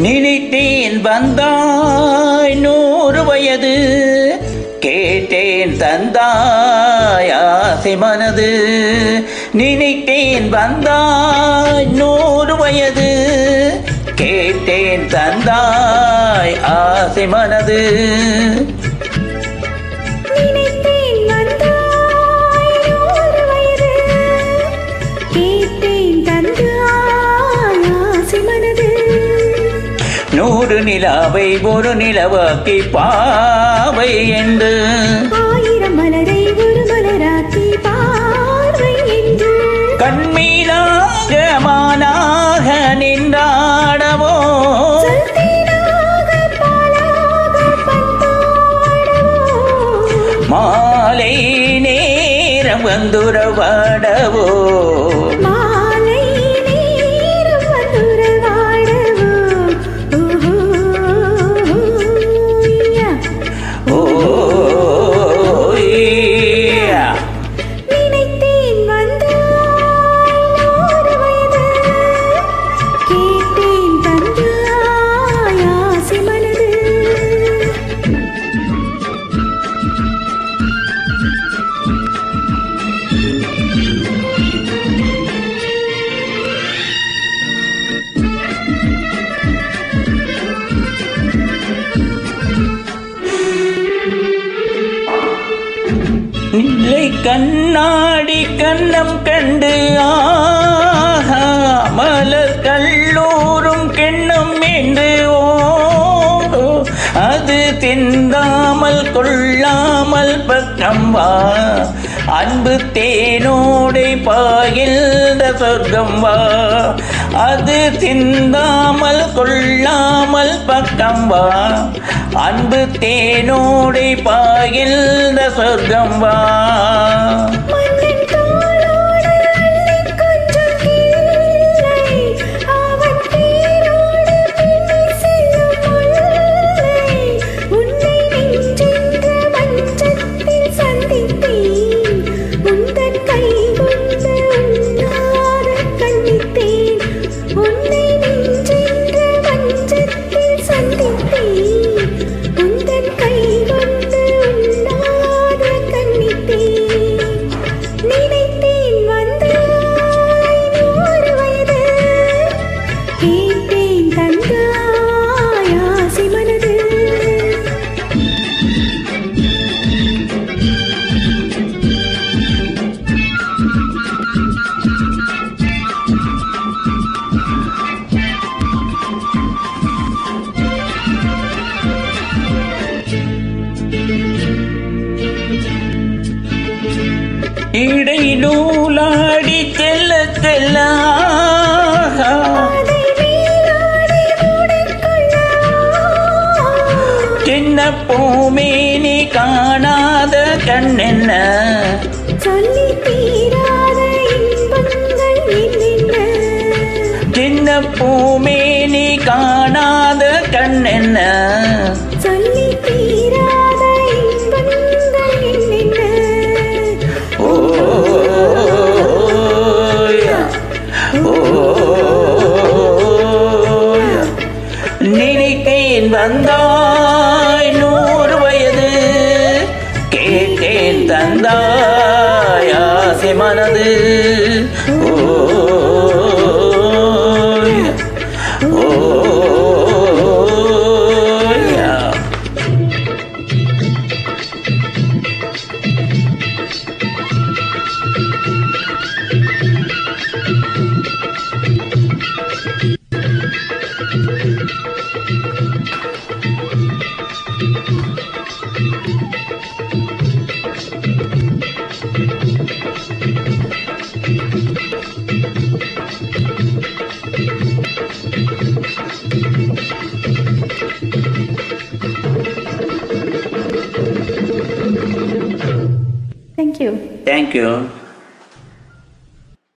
நினைத்தேன் வந்தாய் நூறு வயது கேட்டேன் தந்தாய் ஆசை மனது நினைத்தேன் வந்தாய் நூறு வயது கேட்டேன் தந்தாய் ஆசை மனது நினைத்தேன் வந்தாய் நூறு வயது கேட்டேன் தந்தாய் ஆசை மனது நூறு நிலாவை ஒரு நிலவாக்கி பாவை என்று ஆயிரம் மலரை ஒரு மலராக்கி பார்வை என்று கண்மீனாக மானாக நின்றாடவோ சொல்தேனாக பாலாக பண்பாடவோ மாலை நேரம் வந்துறவாடவோ மாலை நேரம் வந்துறவாடவோ ஓஹோய்யா. ஓ ஈயா. நினைத்தேன் வந்தாய் நூறு வயது கேட்டேன் தந்தாய் ஆசை மனது நிலை கண்ணாடி கண்ணம் கண்டு ஆஹா மலர் கல்லூரும் கிண்ணம் என்று ஓ அது திந்தாமல் கொள்ளாமல் பக்கம் வா அன்பு தேனோடை பாயில்த சொர்க்கம் வா அது திந்தாமல் கொள்ளாமல் பக்கம் வா அன்பு தேனோடை பாயில்த சொர்க்கம் வா மன்னன் தோளோடு அள்ளிக் கொஞ்சம் கிள்ளை, அவன் தேரோடு பின்னி செல்லும் முல்லை. உன்னை நெஞ்சென்ற மஞ்சத்தில் சந்தித்தேன். உந்தன் கை கொண்டு உண்ணாத கண்ணித்தேன். உன்னை நெஞ்சென்ற மஞ்சத்தில் சந்தித்தேன். உந்தன் கை கொண்டு உண்ணாத கண்ணித்தேன். நினைத்தேன் வந்தாய் நூறு வயது கேட்டேன் தந்தாய் ஆசை மனது இடை நூலாடி செல்ல செல்ல ஆஹா. அதை மேலாடை மூடிக்கொள்ளவா? சின்ன பூமேனி காணாத கண்ணென்ன சொல்லி தீராத இன்பங்கள் என்னென்ன சின்ன பூமேனி காணாத கண்ணென்ன சொல்லி தீராத இன்பங்கள் என்னென்ன ஓயா, ஓயா. நினைத்தேன் வந்தாய் நூறு வயது கேட்டேன் தந்தாய் ஆசை மனது ஓயா, ஓயா. Thank you. Thank you.